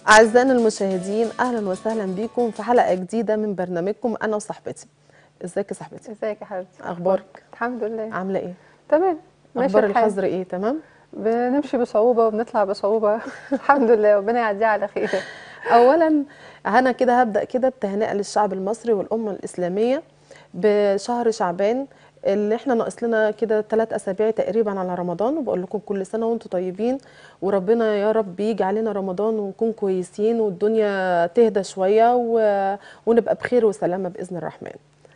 أعزائنا المشاهدين أهلا وسهلا بكم في حلقة جديدة من برنامجكم أنا وصاحبتي ازيك يا صاحبتي ازيك يا حبيبتي أخبارك الحمد لله عاملة إيه تمام ماشي أخبار الحال. الحظر إيه تمام بنمشي بصعوبة وبنطلع بصعوبة الحمد لله ربنا يعديها على خير أولا أنا كده هبدأ كده بتهنئة للشعب المصري والأمة الإسلامية بشهر شعبان اللي احنا ناقص لنا كده ثلاث اسابيع تقريبا على رمضان وبقول لكم كل سنه وانتم طيبين وربنا يا رب يجي علينا رمضان ونكون كويسين والدنيا تهدى شويه و... ونبقى بخير وسلامه باذن الرحمن.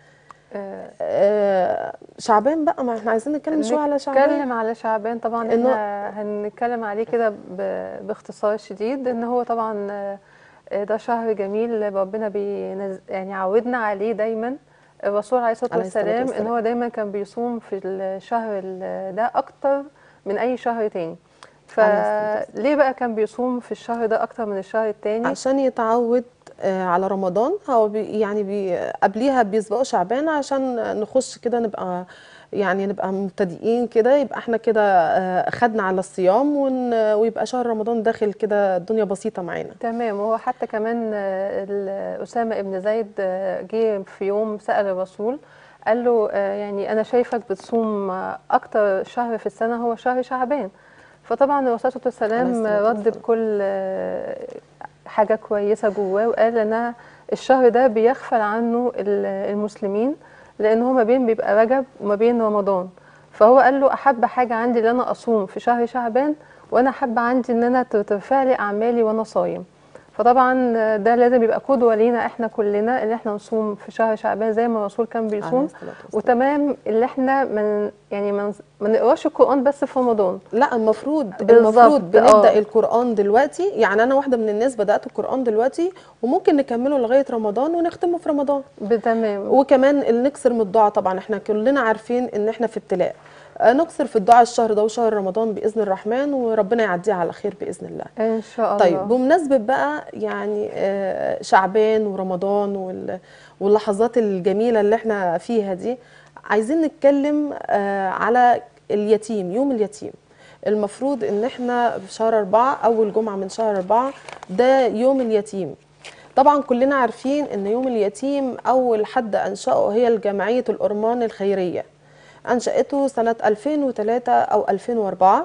آه، آه، شعبان بقى ما احنا عايزين نتكلم شويه على شعبان نتكلم على شعبان طبعا إنه- احنا هنتكلم عليه كده ب- باختصار شديد ان هو طبعا آه، ده شهر جميل ربنا بينز... يعني عودنا عليه دايما الرسول عليه الصلاة عليه الصلاة والسلام ان والسلام. هو دايما كان بيصوم في الشهر ال- ده اكتر من اي شهر تاني عليه الصلاة فليه بقى كان بيصوم في الشهر ده اكتر من الشهر التاني عشان يتعود آه، على رمضان هو بي يعني بي قبليها بيسبقوا شعبان عشان نخش كده نبقى يعني نبقى مبتدئين كده يبقى احنا كده آه، خدنا على الصيام ون- ويبقى شهر رمضان داخل كده الدنيا بسيطة معانا تمام وهو حتى كمان آه، ال- أسامة ابن زيد آه، جه في يوم سأل الرسول قال له آه، يعني أنا شايفك بتصوم آه، أكتر شهر في السنة هو شهر شعبان فطبعا الرسول صلى الله عليه عليه وسلم الصلاة رد والسلام. بكل آه، حاجة كويسة جواه وقال أن الشهر ده بيغفل عنه ال- المسلمين لأن هو ما بين بيبقى رجب وما بين رمضان فهو قال له أحب حاجة عندي إن أنا أصوم في شهر شعبان وأنا أحب عندي إن أنا ترفع لي أعمالي وأنا صايم فطبعا ده لازم يبقى قدوة لينا احنا كلنا اللي احنا نصوم في شهر شعبان زي ما الرسول كان عليه بيصوم الصلاة والسلام. وتمام اللي احنا من يعني من ما نقراش القرآن بس في رمضان لا المفروض بالظبط، المفروض بنبدا آه. القران دلوقتي يعني انا واحده من الناس بدات القران دلوقتي وممكن نكمله لغايه رمضان ونختمه في رمضان بتمام وكمان ال- نكسر من الدعاء طبعا احنا كلنا عارفين ان احنا في ابتلاء آه، نكسر في الدعاء الشهر ده وشهر رمضان باذن الرحمن وربنا يعديها على خير باذن الله ان شاء الله طيب بمناسبة بقى يعني آه، شعبان ورمضان وال- واللحظات الجميلة اللي احنا فيها دي عايزين نتكلم آه، على اليتيم يوم اليتيم المفروض ان احنا في شهر أربعة أول جمعة من شهر أربعة ده يوم اليتيم طبعا كلنا عارفين ان يوم اليتيم أول حد أنشأه هي الجمعية الأرمان الخيرية أنشأته سنة 2003 أو 2004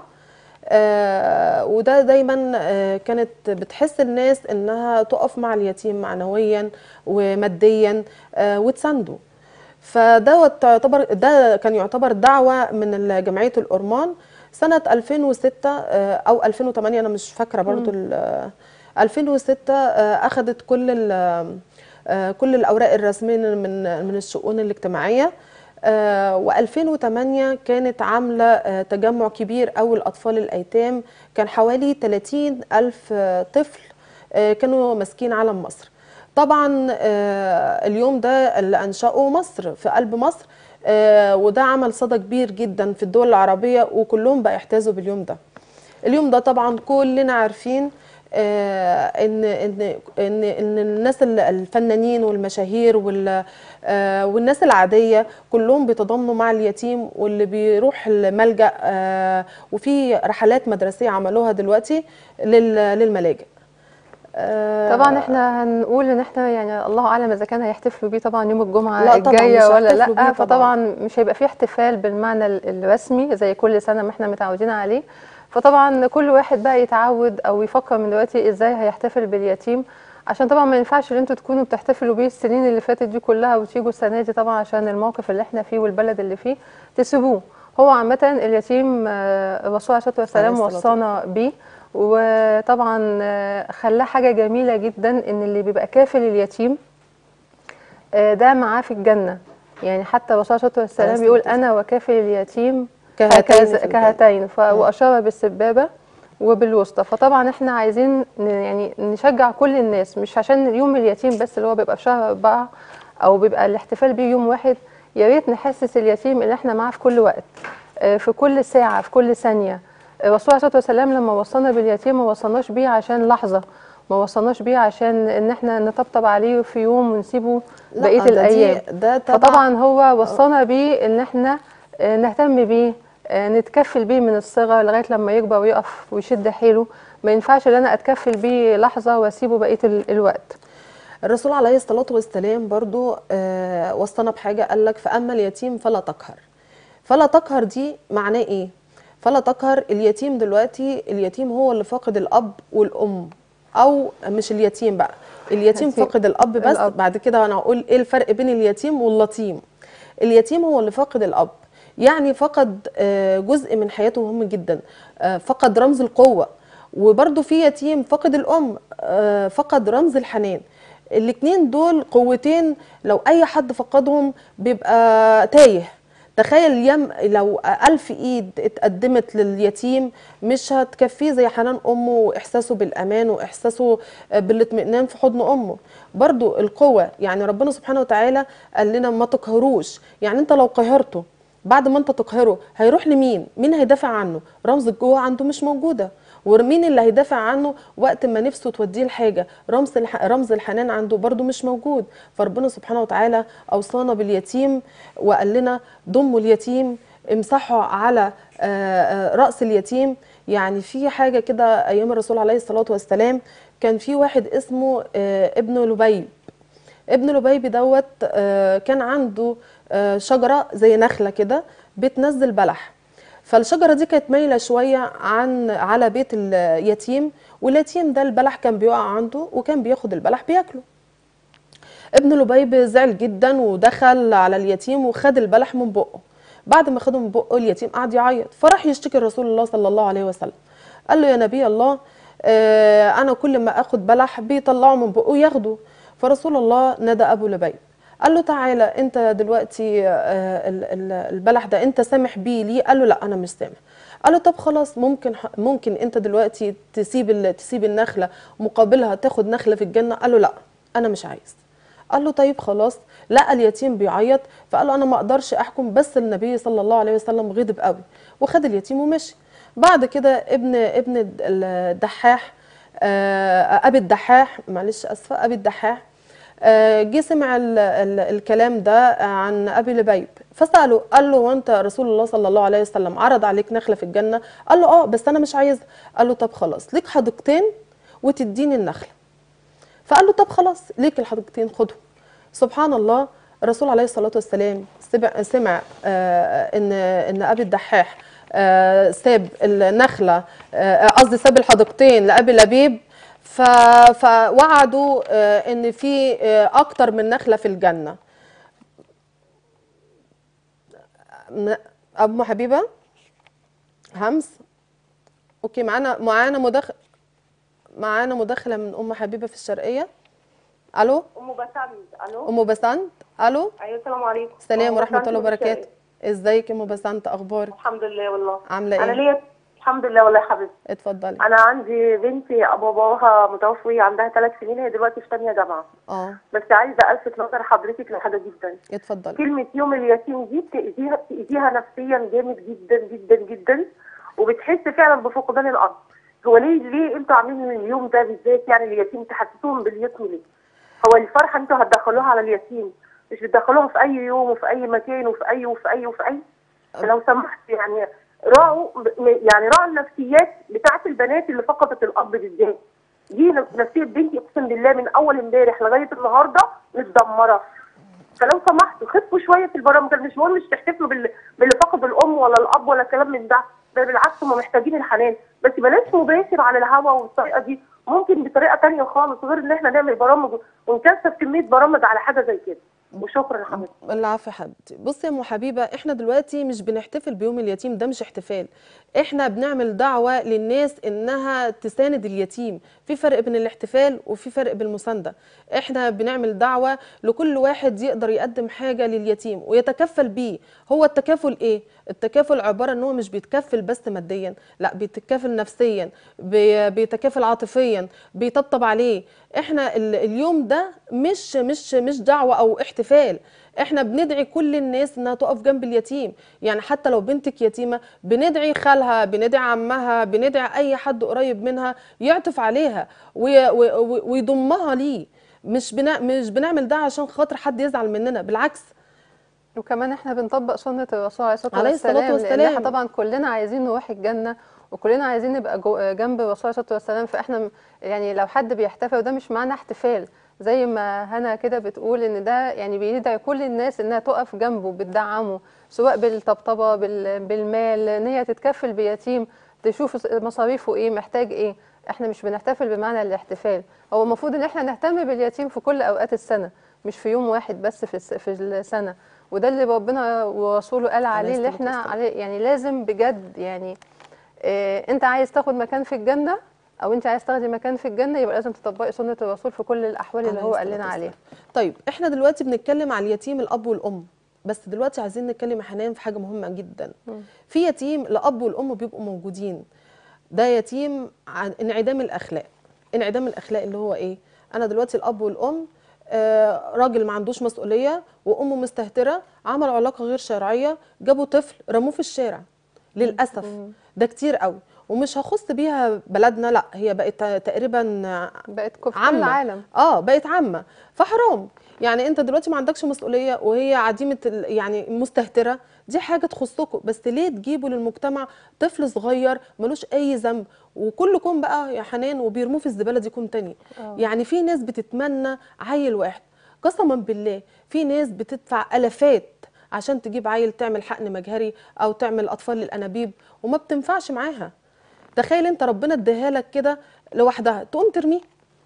آه، وده دايما آه، كانت بتحس الناس انها تقف مع اليتيم معنويا وماديا آه، وتسانده فده تعتبر ده كان يعتبر دعوه من جمعيه الأرمان سنه 2006 آه، او 2008 انا مش فاكره برضو ال- آه، 2006 آه، اخذت كل ال- آه، كل الاوراق الرسميه من من الشؤون الاجتماعيه و2008 كانت عاملة آه، تجمع كبير أوي الأطفال الأيتام كان حوالي 30 ألف آه، طفل آه، كانوا ماسكين علم مصر طبعا آه، اليوم ده اللي أنشأه مصر في قلب مصر آه، وده عمل صدى كبير جدا في الدول العربية وكلهم بقى يحتازوا باليوم ده اليوم ده طبعا كلنا عارفين آه، ان ان ان ان الناس ال- الفنانين والمشاهير وال آه، والناس العاديه كلهم بيتضامنوا مع اليتيم واللي بيروح الملجا آه، وفي رحلات مدرسيه عملوها دلوقتي لل- للملاجئ آه، طبعا احنا هنقول ان احنا يعني الله اعلم اذا كان هيحتفلوا بيه طبعا يوم الجمعه لا طبعاً الجايه مش ولا هيحتفلوا بيه لا طبعاً. فطبعا مش هيبقى فيه احتفال بالمعنى ال- الرسمي زي كل سنه ما احنا متعودين عليه فطبعا كل واحد بقى يتعود او يفكر من دلوقتي ازاي هيحتفل باليتيم عشان طبعا ما ينفعش ان انتوا تكونوا بتحتفلوا بيه السنين اللي فاتت دي كلها وتيجوا السنه دي طبعا عشان الموقف اللي احنا فيه والبلد اللي فيه تسيبوه هو عامه اليتيم آه، الرسول عليه الصلاه والسلام عليه الصلاة وصانا بيه وطبعا آه، خلاه حاجه جميله جدا ان اللي بيبقى كافل اليتيم آه، ده معاه في الجنه يعني حتى الرسول عليه الصلاه والسلام عليه بيقول الصلاة انا وكافل اليتيم كهاتين هكذا- في الجنة. كهاتين ف- واشار بالسبابه وبالوسطى فطبعا احنا عايزين ن- يعني نشجع كل الناس مش عشان يوم اليتيم بس اللي هو بيبقى في شهر أربعة او بيبقى الاحتفال بيه يوم واحد يا ريت نحسس اليتيم اللي احنا معاه في كل وقت آه، في كل ساعه في كل ثانيه الرسول عليه الصلاه والسلام لما وصانا باليتيم ما وصاناش بيه عشان لحظه ما وصاناش بيه عشان ان احنا نطبطب عليه في يوم ونسيبه لا، بقيه ده دي- الايام ده تبع فطبعا هو وصانا بيه ان احنا آه، نهتم بيه آه، نتكفل بيه من الصغر لغايه لما يكبر ويقف ويشد حيله ما ينفعش ان انا اتكفل بيه لحظه واسيبه بقيه ال- الوقت الرسول عليه الصلاة والسلام برضو آه، وصانا بحاجة قال لك فأما اليتيم فلا تقهر فلا تقهر دي معناه إيه؟ فلا تقهر اليتيم دلوقتي اليتيم هو اللي فاقد الأب والأم أو مش اليتيم بقى اليتيم اليتيم. فاقد الأب بس الأب. بعد كده أنا هقول إيه الفرق بين اليتيم واللطيم اليتيم هو اللي فاقد الأب يعني فقد آه، جزء من حياته مهم جدا آه، فقد رمز القوة وبرضه في يتيم فقد الأم آه، فقد رمز الحنان الاتنين دول قوتين لو أي حد فقدهم بيبقى تايه تخيل يم لو ألف إيد اتقدمت لليتيم مش هتكفيه زي حنان أمه وإحساسه بالأمان وإحساسه بالاطمئنان في حضن أمه برضو القوة يعني ربنا سبحانه وتعالى قال لنا ما تقهروش يعني أنت لو قهرته بعد ما أنت تقهره هيروح لمين؟ مين هيدافع عنه؟ رمز القوة عنده مش موجودة ومين اللي هيدافع عنه وقت ما نفسه توديه لحاجه رمز الح... رمز الحنان عنده برضو مش موجود فربنا سبحانه وتعالى اوصانا باليتيم وقال لنا ضموا اليتيم امسحوا على آه، آه، راس اليتيم يعني في حاجه كده ايام الرسول عليه الصلاه والسلام كان في واحد اسمه آه، ابن لبيب ابن لبيب دوت آه، كان عنده آه، شجره زي نخله كده بتنزل بلح فالشجره دي كانت مايله شويه عن على بيت اليتيم واليتيم ده البلح كان بيقع عنده وكان بياخد البلح بياكله ابن لبيب زعل جدا ودخل على اليتيم وخد البلح من بقه بعد ما خده من بقه اليتيم قعد يعيط فراح يشتكي رسول الله صلى الله عليه وسلم قال له يا نبي الله آه، انا كل ما اخد بلح بيطلعه من بقه ياخده فرسول الله نادى ابو لبيب قال له تعالى انت دلوقتي آه، ال- ال- البلح ده انت سامح بيه ليه قال له لا انا مش سامح قال له طب خلاص ممكن ممكن انت دلوقتي تسيب ال- تسيب النخله مقابلها تاخد نخله في الجنه قال له لا انا مش عايز قال له طيب خلاص لقى اليتيم بيعيط فقال له انا ما اقدرش احكم بس النبي صلى الله عليه وسلم غضب قوي وخد اليتيم ومشي بعد كده ابن ابن الد- الدحاح آه، ابي الدحاح معلش اسفه ابي الدحاح آه، جه سمع ال ال الكلام ده عن ابي لبيب فساله قال له وانت رسول الله صلى الله عليه وسلم عرض عليك نخله في الجنه قال له اه بس انا مش عايزها قال له طب خلاص ليك حديقتين وتديني النخله فقال له طب خلاص ليك الحديقتين خدهم سبحان الله الرسول عليه الصلاه والسلام سمع, سمع آه ان ان ابي الدحاح آه ساب النخله آه، قصدي ساب الحديقتين لابي لبيب ف- فوعدوا آه، ان في آه، اكتر من نخله في الجنه م- ام حبيبه همس اوكي معانا معانا مداخل معانا مداخله من ام حبيبه في الشرقيه الو ام بسنت الو ام بسنت الو ايوه السلام عليكم السلام أم ورحمه بسنت الله من وبركاته الشرقية. ازيك يا ام بسنت اخبارك الحمد لله والله عامله انا ايه ليا الحمد لله والله يا حبيبتي اتفضلي انا عندي بنتي باباها متوفي عندها ثلاث سنين هي دلوقتي في ثانيه جامعه اه بس عايزه الفت نظر حضرتك لحاجه جدا اتفضلي كلمه يوم اليتيم دي بتاذيها بتاذيها نفسيا جامد جدا جدا جدا وبتحس فعلا بفقدان الارض هو ليه ليه انتوا عاملين اليوم ده بالذات يعني اليتيم تحسسوهم باليتم ليه؟ هو الفرحه انتوا هتدخلوها على اليتيم مش بتدخلوها في اي يوم وفي اي مكان وفي اي وفي اي وفي اي لو سمحت يعني راعوا يعني راعوا النفسيات بتاعت البنات اللي فقدت الاب بالذات دي نفسيه بنتي اقسم بالله من اول امبارح لغايه النهارده متدمره فلو سمحتوا خفوا شويه في البرامج مش مهم مش تحتفلوا بال- باللي فقد الام ولا الاب ولا كلام من ده ده بالعكس هم محتاجين الحنان بس بلاش مباشر على الهوا والطريقه دي ممكن بطريقه تانية خالص غير ان احنا نعمل برامج ونكثف كميه برامج على حاجه زي كده وشكرا يا حبيبتي العفو يا حبيبتي بصي يا ام حبيبه احنا دلوقتي مش بنحتفل بيوم اليتيم ده مش احتفال احنا بنعمل دعوه للناس انها تساند اليتيم في فرق بين الاحتفال وفي فرق بين المسانده احنا بنعمل دعوه لكل واحد يقدر يقدم حاجه لليتيم ويتكفل بيه هو التكافل ايه التكافل عباره ان هو مش بيتكفل بس ماديا لا بيتكافل نفسيا بي- بيتكافل عاطفيا بيطبطب عليه احنا ال- اليوم ده مش مش مش دعوه او احتفال احنا بندعي كل الناس انها تقف جنب اليتيم يعني حتى لو بنتك يتيمه بندعي خالها بندعي عمها بندعي اي حد قريب منها يعطف عليها وي- وي- وي- ويضمها ليه مش بنا مش بنعمل ده عشان خاطر حد يزعل مننا بالعكس وكمان احنا بنطبق سنة الرسول عليه الصلاة عليه الصلاة والسلام لأن احنا والسلام. طبعا كلنا عايزين نروح الجنة وكلنا عايزين نبقى جو جنب الرسول عليه الصلاة والسلام فاحنا م- يعني لو حد بيحتفل وده مش معنى احتفال زي ما هنا كده بتقول ان ده يعني بيدعي كل الناس انها تقف جنبه بتدعمه سواء بالطبطبة بال- بالمال ان هي تتكفل بيتيم تشوف مصاريفه ايه محتاج ايه احنا مش بنحتفل بمعنى الاحتفال هو المفروض ان احنا نهتم باليتيم في كل اوقات السنة مش في يوم واحد بس في الس- في السنة وده اللي ربنا ورسوله قال عليه عليه اللي الصلاة احنا والسلام. عليه يعني لازم بجد يعني اه انت عايز تاخد مكان في الجنة او انت عايز تاخدي مكان في الجنة يبقى لازم تطبقي سنة الرسول في كل الاحوال اللي عليه هو قال الصلاة لنا والسلام. عليها طيب احنا دلوقتي بنتكلم على اليتيم الاب والام بس دلوقتي عايزين نتكلم يا حنان في حاجه مهمه جدا في يتيم الاب والام بيبقوا موجودين ده يتيم عن انعدام الاخلاق انعدام الاخلاق اللي هو ايه انا دلوقتي الاب والام آه راجل ما عندوش مسؤوليه وامه مستهتره عملوا علاقه غير شرعيه جابوا طفل رموه في الشارع للاسف ده كتير قوي ومش هخص بيها بلدنا لا هي بقت تقريبا بقت في كل عامة العالم اه بقت عامه فحرام يعني انت دلوقتي ما عندكش مسؤوليه وهي عديمه ال- يعني مستهتره دي حاجه تخصكم بس ليه تجيبوا للمجتمع طفل صغير ملوش اي ذنب وكلكم بقى يا حنان وبيرموه في الزباله دي كوم تاني آه. يعني في ناس بتتمنى عيل واحد قسما بالله في ناس بتدفع الافات عشان تجيب عيل تعمل حقن مجهري او تعمل اطفال للانابيب وما بتنفعش معاها تخيل انت ربنا اداها لك كده لوحدها تقوم ترميه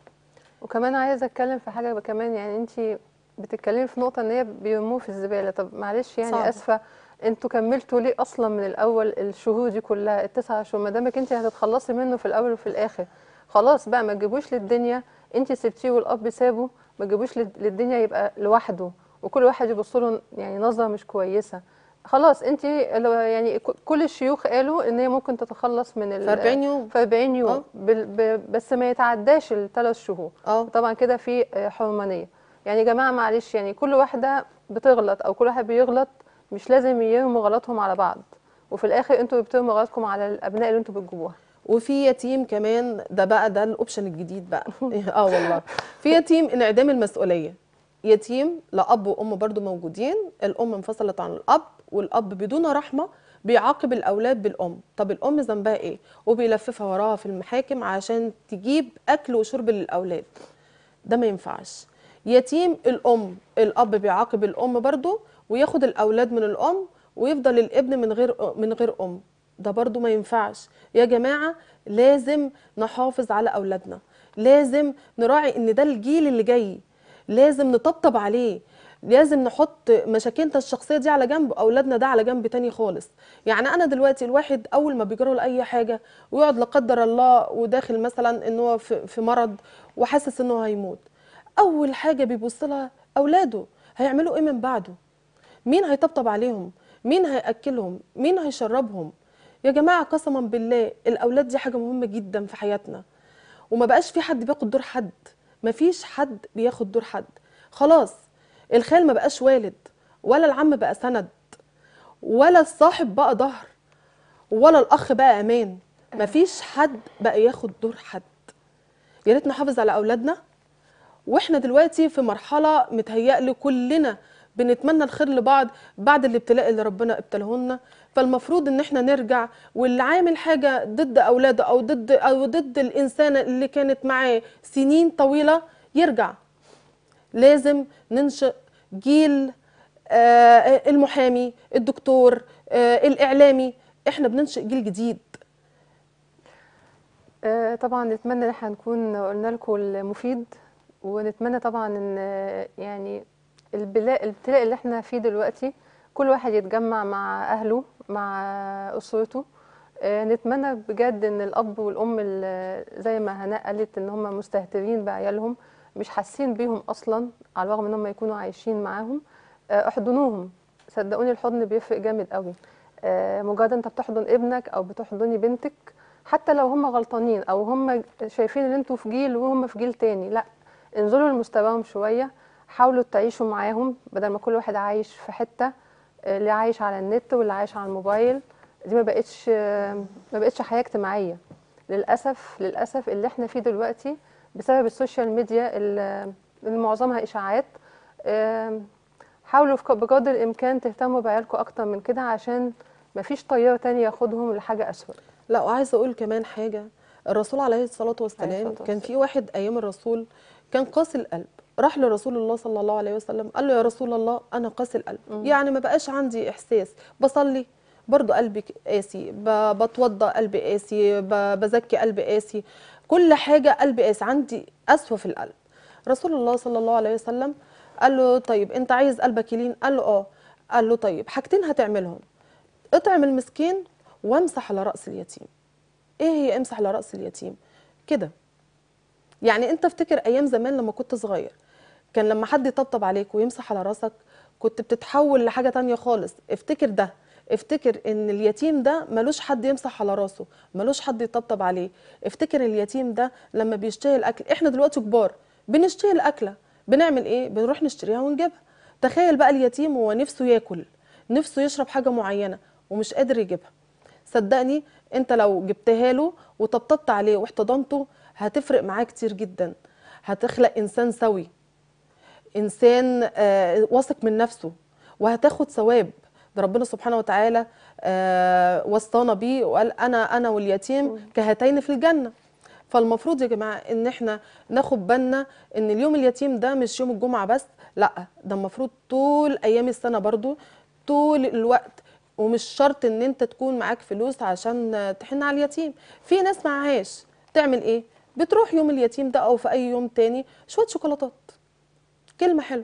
وكمان عايزه اتكلم في حاجه كمان يعني انت بتتكلمي في نقطه ان هي بيرموه في الزباله طب معلش يعني صعبة. اسفه انتوا كملتوا ليه اصلا من الاول الشهور دي كلها التسعة شهور ما دامك انت هتتخلصي منه في الاول وفي الاخر خلاص بقى ما تجيبوش للدنيا انت سبتيه والاب سابه ما تجيبوش لل- للدنيا يبقى لوحده وكل واحد يبص له يعني نظره مش كويسه خلاص انت لو- يعني ك- كل الشيوخ قالوا ان هي ممكن تتخلص من ال- في 40 يوم في 40 يوم آه. بال- ب- بس ما يتعداش الثلاث شهور اه طبعا كده في آه، حرمانيه يعني يا جماعه معلش يعني كل واحده بتغلط او كل واحد بيغلط مش لازم يرموا غلطهم على بعض وفي الاخر انتوا بترموا غلطكم على الابناء اللي انتوا بتجيبوها وفي يتيم كمان ده بقى ده الاوبشن الجديد بقى اه والله في يتيم انعدام المسؤوليه يتيم لا اب وام برضو موجودين الام انفصلت عن الاب والاب بدون رحمه بيعاقب الاولاد بالام طب الام ذنبها ايه وبيلففها وراها في المحاكم عشان تجيب اكل وشرب للاولاد ده ما ينفعش يتيم الام الاب بيعاقب الام برضو وياخد الاولاد من الام ويفضل الابن من غير من غير ام ده برضو ما ينفعش يا جماعه لازم نحافظ على اولادنا لازم نراعي ان ده الجيل اللي جاي لازم نطبطب عليه لازم نحط مشاكلنا الشخصيه دي على جنب اولادنا ده على جنب تاني خالص يعني انا دلوقتي الواحد اول ما بيجرى له اي حاجه ويقعد لا قدر الله وداخل مثلا ان هو في في مرض وحاسس انه هيموت اول حاجه بيبص لها اولاده هيعملوا ايه من بعده مين هيطبطب عليهم مين هياكلهم مين هيشربهم يا جماعه قسما بالله الاولاد دي حاجه مهمه جدا في حياتنا وما بقاش في حد بياخد دور حد ما فيش حد بياخد دور حد خلاص الخال ما بقاش والد ولا العم بقى سند ولا الصاحب بقى ظهر ولا الاخ بقى امان ما فيش حد بقى ياخد دور حد يا ريت نحافظ على اولادنا واحنا دلوقتي في مرحله متهيألي كلنا بنتمنى الخير لبعض بعد الابتلاء اللي ربنا ابتلهولنا فالمفروض ان احنا نرجع واللي عامل حاجه ضد اولاده او ضد او ضد الانسانه اللي كانت معاه سنين طويله يرجع لازم ننشئ جيل آه، المحامي الدكتور آه، الاعلامي احنا بننشئ جيل جديد آه، طبعا نتمنى ان احنا نكون قلنا لكم المفيد ونتمنى طبعا ان آه، يعني البلاء الابتلاء اللي احنا فيه دلوقتي كل واحد يتجمع مع اهله مع اسرته آه، نتمنى بجد ان الاب والام ال- زي ما هناء قالت ان هم مستهترين بعيالهم مش حاسين بيهم اصلا على الرغم ان هم يكونوا عايشين معاهم آه، احضنوهم صدقوني الحضن بيفرق جامد قوي آه، مجرد انت بتحضن ابنك او بتحضني بنتك حتى لو هم غلطانين او هم شايفين ان انتوا في جيل وهم في جيل تاني لا انزلوا لمستواهم شويه حاولوا تعيشوا معاهم بدل ما كل واحد عايش في حته آه، اللي عايش على النت واللي عايش على الموبايل دي ما بقتش آه، ما بقتش حياه اجتماعيه للاسف للاسف اللي احنا فيه دلوقتي بسبب السوشيال ميديا اللي اللي معظمها اشاعات آم، حاولوا في ق- بقدر الامكان تهتموا بعيالكم اكتر من كده عشان مفيش طيار تاني ياخدهم لحاجه اسوأ لا وعايزه اقول كمان حاجه الرسول عليه الصلاه والسلام عليه الصلاة كان والسلام. في واحد ايام الرسول كان قاسي القلب راح لرسول الله صلى الله عليه وسلم قال له يا رسول الله انا قاسي القلب يعني ما بقاش عندي احساس بصلي برضو قلبي قاسي ب- بتوضى قلبي قاسي ب- بزكي قلبي قاسي كل حاجه قلبي قاسي عندي قسوه في القلب رسول الله صلى الله عليه وسلم قال له طيب انت عايز قلبك يلين قال له اه قال له طيب حاجتين هتعملهم اطعم المسكين وامسح على راس اليتيم ايه هي امسح على راس اليتيم كده يعني انت افتكر ايام زمان لما كنت صغير كان لما حد يطبطب عليك ويمسح على راسك كنت بتتحول لحاجه تانية خالص افتكر ده افتكر ان اليتيم ده ملوش حد يمسح على راسه ملوش حد يطبطب عليه افتكر اليتيم ده لما بيشتهي الاكل احنا دلوقتي كبار بنشتهي الاكله بنعمل ايه بنروح نشتريها ونجيبها تخيل بقى اليتيم هو نفسه ياكل نفسه يشرب حاجه معينه ومش قادر يجيبها صدقني انت لو جبتها له وطبطبت عليه واحتضنته هتفرق معاه كتير جدا هتخلق انسان سوي انسان آه، واثق من نفسه وهتاخد ثواب ده ربنا سبحانه وتعالى آه، وصانا بيه وقال انا انا واليتيم كهاتين في الجنه فالمفروض يا جماعه ان احنا ناخد بالنا ان اليوم اليتيم ده مش يوم الجمعه بس لا ده المفروض طول ايام السنه برضو طول الوقت ومش شرط ان انت تكون معاك فلوس عشان تحن على اليتيم في ناس معهاش تعمل ايه بتروح يوم اليتيم ده او في اي يوم تاني شويه شوكولاتات كلمه حلوه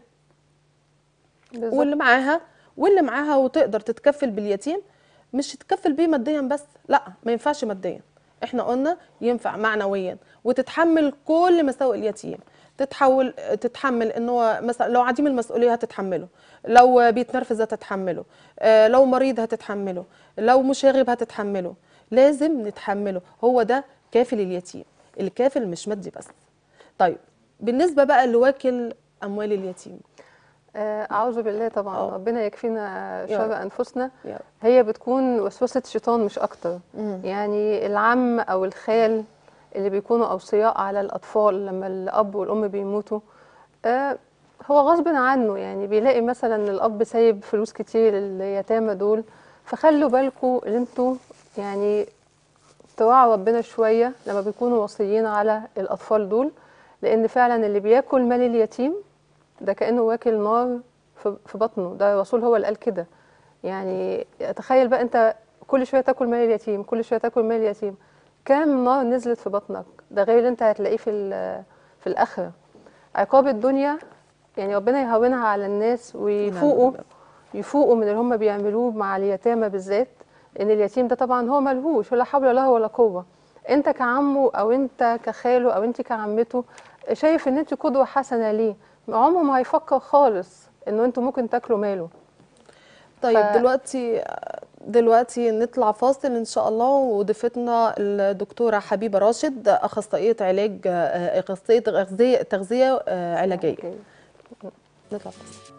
بالظبط. واللي معاها واللي معاها وتقدر تتكفل باليتيم مش تتكفل بيه ماديا بس لا ما ينفعش ماديا احنا قلنا ينفع معنويا وتتحمل كل مساوئ اليتيم تتحول تتحمل ان هو مثلا لو عديم المسؤوليه هتتحمله لو بيتنرفز هتتحمله آه، لو مريض هتتحمله لو مشاغب هتتحمله لازم نتحمله هو ده كافل اليتيم الكافل مش مادي بس طيب بالنسبه بقى لواكل اموال اليتيم آه، اعوذ بالله طبعا آه. ربنا يكفينا يا شر رب. انفسنا يا رب. هي بتكون وسوسه شيطان مش اكتر مم. يعني العم او الخال اللي بيكونوا اوصياء على الاطفال لما الاب والام بيموتوا آه، هو غصب عنه يعني بيلاقي مثلا الاب سايب فلوس كتير لليتامى دول فخلوا بالكم ان انتوا يعني توعوا ربنا شويه لما بيكونوا وصيين على الاطفال دول لان فعلا اللي بياكل مال اليتيم ده كانه واكل نار في في بطنه ده الرسول هو اللي قال كده يعني تخيل بقى انت كل شويه تاكل مال اليتيم كل شويه تاكل مال اليتيم كام نار نزلت في بطنك ده غير اللي انت هتلاقيه في ال- في الاخره عقاب الدنيا يعني ربنا يهونها على الناس ويفوقوا يفوقوا من اللي هم بيعملوه مع اليتامى بالذات ان اليتيم ده طبعا هو ملهوش ولا حول ولا ولا قوه انت كعمه او انت كخاله او انت كعمته شايف ان انت قدوه حسنه ليه عمره ما هيفكر خالص انه انتوا ممكن تاكلوا ماله طيب ف- دلوقتي دلوقتي نطلع فاصل ان شاء الله وضيفتنا الدكتوره حبيبه راشد اخصائيه علاج اخصائيه تغذيه تغذيه آه، علاجيه أوكي. نطلع فاصل